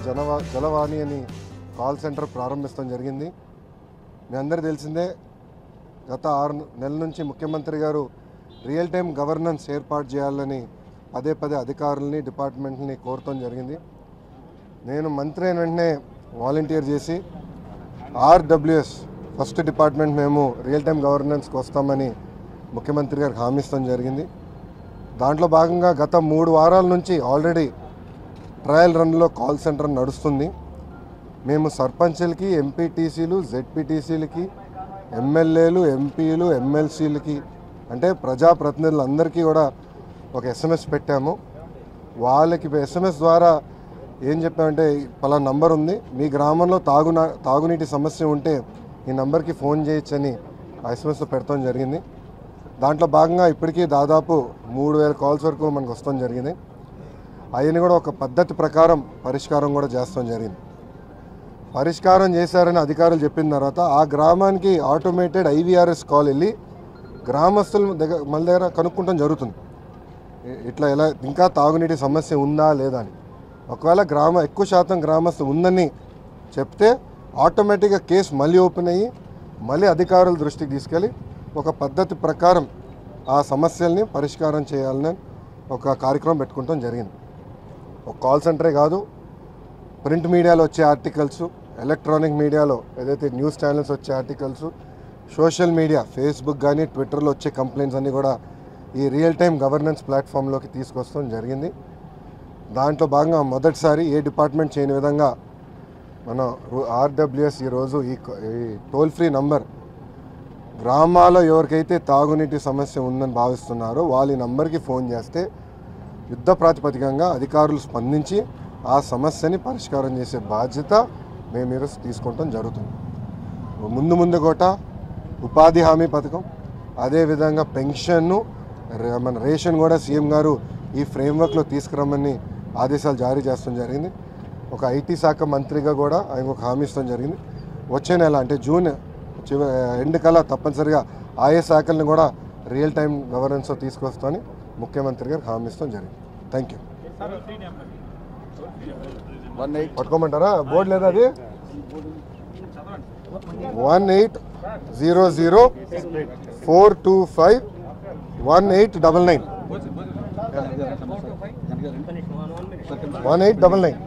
జనవా జలవాణి అని call centre ప్రారంభిస్తాం జరిగింది మీ అందరు తెలిసిందే గత ఆరు నెలల నుంచి ముఖ్యమంత్రి గారు రియల్ టైం గవర్నెన్స్ ఏర్పాటు చేయాలని పదే పదే అధికారులని డిపార్ట్మెంట్ని కోరటం జరిగింది నేను మంత్రి అయిన వెంటనే వాలంటీర్ చేసి ఆర్డబ్ల్యూఎస్ ఫస్ట్ డిపార్ట్మెంట్ మేము రియల్ టైం గవర్నెన్స్కి వస్తామని ముఖ్యమంత్రి గారికి హామీ ఇస్తాం జరిగింది దాంట్లో భాగంగా గత మూడు వారాల నుంచి ఆల్రెడీ ట్రయల్ రన్లో కాల్ సెంటర్ నడుస్తుంది మేము సర్పంచులకి ఎంపీటీసీలు జెడ్పీటీసీలకి ఎమ్మెల్యేలు ఎంపీలు ఎమ్మెల్సీలకి అంటే ప్రజాప్రతినిధులందరికీ కూడా ఒక ఎస్ఎంఎస్ పెట్టాము వాళ్ళకి ఎస్ఎంఎస్ ద్వారా ఏం చెప్పామంటే పలా నంబర్ ఉంది మీ గ్రామంలో తాగునా తాగునీటి సమస్య ఉంటే ఈ నంబర్కి ఫోన్ చేయొచ్చని ఆ ఎస్ఎంఎస్లో పెడతాం జరిగింది దాంట్లో భాగంగా ఇప్పటికీ దాదాపు మూడు వేల కాల్స్ వరకు మనకు వస్తాం జరిగింది అవన్నీ కూడా ఒక పద్ధతి ప్రకారం పరిష్కారం కూడా చేస్తాం జరిగింది పరిష్కారం చేశారని అధికారులు చెప్పిన తర్వాత ఆ గ్రామానికి ఆటోమేటెడ్ ఐవీఆర్ఎస్ కాల్ వెళ్ళి గ్రామస్తుల దగ్గర మన దగ్గర కనుక్కుంటాం జరుగుతుంది ఇ- ఇట్లా ఎలా ఇంకా తాగునీటి సమస్య ఉందా లేదా అని ఒకవేళ గ్రామ ఎక్కువ శాతం గ్రామస్తు ఉందని చెప్తే ఆటోమేటిక్గా కేసు మళ్ళీ ఓపెన్ అయ్యి మళ్ళీ అధికారుల దృష్టికి తీసుకెళ్ళి ఒక పద్ధతి ప్రకారం ఆ సమస్యల్ని పరిష్కారం చేయాలని ఒక కార్యక్రమం పెట్టుకుంటాం జరిగింది ఒక కాల్ సెంటరే కాదు ప్రింట్ మీడియాలో వచ్చే ఆర్టికల్స్ ఎలక్ట్రానిక్ మీడియాలో ఏదైతే న్యూస్ ఛానల్స్ వచ్చే ఆర్టికల్స్ సోషల్ మీడియా ఫేస్బుక్ కానీ ట్విట్టర్లో వచ్చే కంప్లైంట్స్ అన్నీ కూడా ఈ రియల్ టైం గవర్నెన్స్ ప్లాట్ఫామ్లోకి తీసుకొస్తాం జరిగింది దాంట్లో భాగంగా మొదటిసారి ఏ డిపార్ట్మెంట్ చేయని విధంగా మన ఆర్డబ్ల్యూఎస్ ఈరోజు ఈ క- ఈ టోల్ ఫ్రీ నంబర్ గ్రామాల్లో ఎవరికైతే తాగునీటి సమస్య ఉందని భావిస్తున్నారో వాళ్ళ ఈ నంబర్కి ఫోన్ చేస్తే యుద్ధ ప్రాతిపదికంగా అధికారులు స్పందించి ఆ సమస్యని పరిష్కారం చేసే బాధ్యత మేము ఈరోజు తీసుకుంటాం జరుగుతుంది ముందు ముందు కూడా ఉపాధి హామీ పథకం అదేవిధంగా పెన్షన్ను రే- మన రేషన్ కూడా సీఎం గారు ఈ ఫ్రేమ్వర్క్లో తీసుకురమ్మని ఆదేశాలు జారీ చేస్తాం జరిగింది ఒక ఐటీ శాఖ మంత్రిగా కూడా ఆయన ఒక హామీ ఇస్తాం జరిగింది వచ్చే నెల అంటే జూన్ చివ ఎండ్ కల్లా తప్పనిసరిగా ఆయా శాఖల్ని కూడా రియల్ టైం గవర్నెన్స్లో తీసుకొస్తామని ముఖ్యమంత్రి గారు హామీ ఇస్తాం జరిగింది థ్యాంక్ యూ వన్ ఎయిట్ పట్టుకోమంటారా బోర్డు లేదా అది one eight zero zero four two five one eight double nine one eight double nine